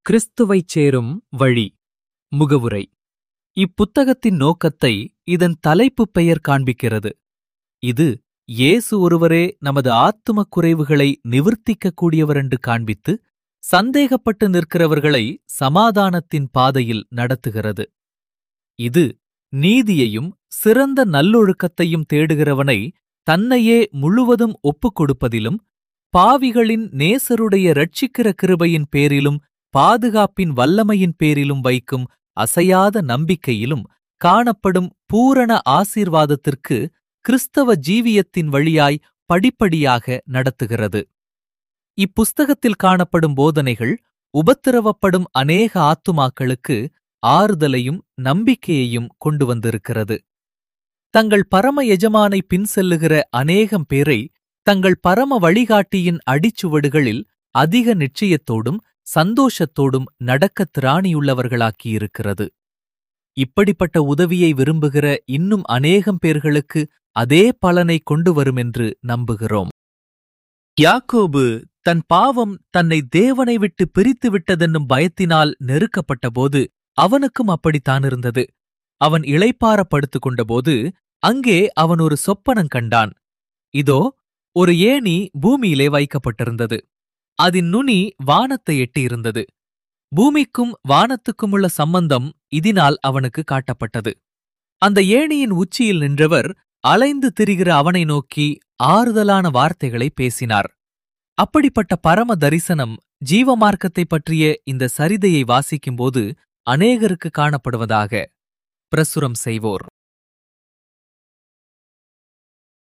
கிறிஸ்துவைச் சேரும் வழி முகவுரை இப்புத்தகத்தின் நோக்கத்தை இதன் தலைப்புப் பெயர் காண்பிக்கிறது இது இயேசு ஒருவரே நமது ஆத்துமக் குறைவுகளை நிவர்த்திக்கக் கூடியவரென்று காண்பித்து சந்தேகப்பட்டு நிற்கிறவர்களை சமாதானத்தின் பாதையில் நடத்துகிறது இது நீதியையும் சிறந்த நல்லொழுக்கத்தையும் தேடுகிறவனை தன்னையே முழுவதும் ஒப்புக் கொடுப்பதிலும் பாவிகளின் நேசருடைய இரட்சிக்கிற கிருபையின் பேரிலும் பாதுகாப்பின் வல்லமையின் பேரிலும் வைக்கும் அசையாத நம்பிக்கையிலும் காணப்படும் பூரண ஆசீர்வாதத்திற்கு கிறிஸ்தவ ஜீவியத்தின் வழியாய் படிப்படியாக நடத்துகிறது இப்புஸ்தகத்தில் காணப்படும் போதனைகள் உபத்திரவப்படும் அநேக ஆத்துமாக்களுக்கு ஆறுதலையும் நம்பிக்கையையும் கொண்டு வந்திருக்கிறது தங்கள் பரம எஜமானை பின் செல்லுகிற அநேகம் பேரை தங்கள் பரம வழிகாட்டியின் அடிச்சுவடுகளில் அதிக நிச்சயத்தோடும் சந்தோஷத்தோடும் நடக்கத் திராணியுள்ளவர்களாக்கியிருக்கிறது இப்படிப்பட்ட உதவியை விரும்புகிற இன்னும் அநேகம் பேர்களுக்கு அதே பலனை கொண்டு வருமென்று நம்புகிறோம் யாக்கோபு தன் பாவம் தன்னை தேவனை விட்டு பிரித்து விட்டதென்னும் பயத்தினால் நெருக்கப்பட்டபோது அவனுக்கும் அப்படித்தான் இருந்தது அவன் இளைப்பாரப்படுத்திக் கொண்டபோது அங்கே அவன் ஒரு சொப்பனம் கண்டான் இதோ ஒரு ஏணி பூமியிலே வைக்கப்பட்டிருந்தது அதன் நுனி வானத்தை எட்டியிருந்தது பூமிக்கும் வானத்துக்கும் உள்ள சம்பந்தம் இதனால் அவனுக்கு காட்டப்பட்டது அந்த ஏணியின் உச்சியில் நின்றவர் அலைந்து திரிகிற அவனை நோக்கி ஆறுதலான வார்த்தைகளை பேசினார் அப்படிப்பட்ட பரம தரிசனம் ஜீவமார்க்கத்தை பற்றிய இந்த சரிதையை வாசிக்கும்போது அநேகருக்கு காணப்படுவதாக பிரசுரம் செய்வோர்